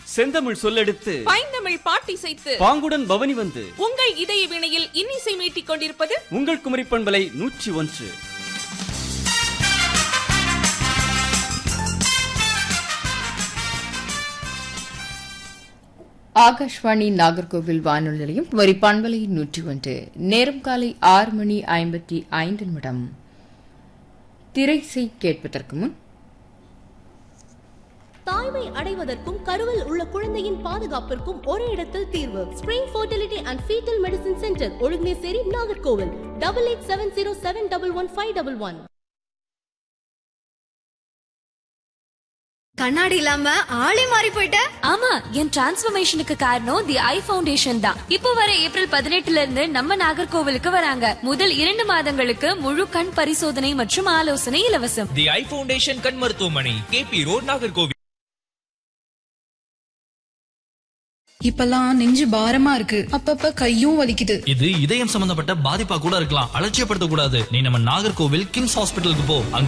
செந்தமிழ் சொல்லெடுத்து பைந்தமிழ் பாட்டிசைத்து பாங்குடன் பவனி வந்து உங்கள் இதய வினையில் இன்னிசை மீட்டிக் கொண்டிருப்பது உங்கள் குமரி பண்பலை நூற்றி ஒன்று ஆகாஷ்வாணி நாகர்கோவில் வானொலி நிலையம் வரி பண்பலை நூற்றி ஒன்று நேரம் காலை ஆறு மணி ஐம்பத்தி ஐந்து நிமிடம் திரைசை கேட்பதற்கு முன் தாய்மை அடைவதற்கும் கருவில் உள்ள குழந்தையின் பாதுகாப்பிற்கும் ஒரே இடத்தில் தீர்வு Spring Fertility and Foetal Medicine Centre Ozhuginasery Nagercoil double eight seven zero seven double one five double one கண்ணாடி இல்லாம ஆளே மாறி போயிட்ட ஆமா என் டிரான்ஸ்ஃபர்மேஷனுக்கு காரணம் தி ஐ ஃபவுண்டேஷன் தான் இப்போ வர ஏப்ரல் பதினெட்டுல இருந்து நம்ம நாகர்கோவிலுக்கு வராங்க முதல் இரண்டு மாதங்களுக்கு முழு கண் பரிசோதனை மற்றும் ஆலோசனை இலவசம் தி ஐ ஃபவுண்டேஷன் கண் மருத்துவமனை கேபி ரோட் நாகர்கோவில் இப்பெல்லாம் நெஞ்சு பாரமா இருக்கு அப்பப்ப கையும் வலிக்குது இது இதயம் சம்பந்தப்பட்ட பாதிப்பா கூட இருக்கலாம் அலட்சியப்படுத்த கூடாது நீ நம்ம நாகர்கோவில் கிம்ஸ் ஹாஸ்பிட்டலுக்கு போ அங்க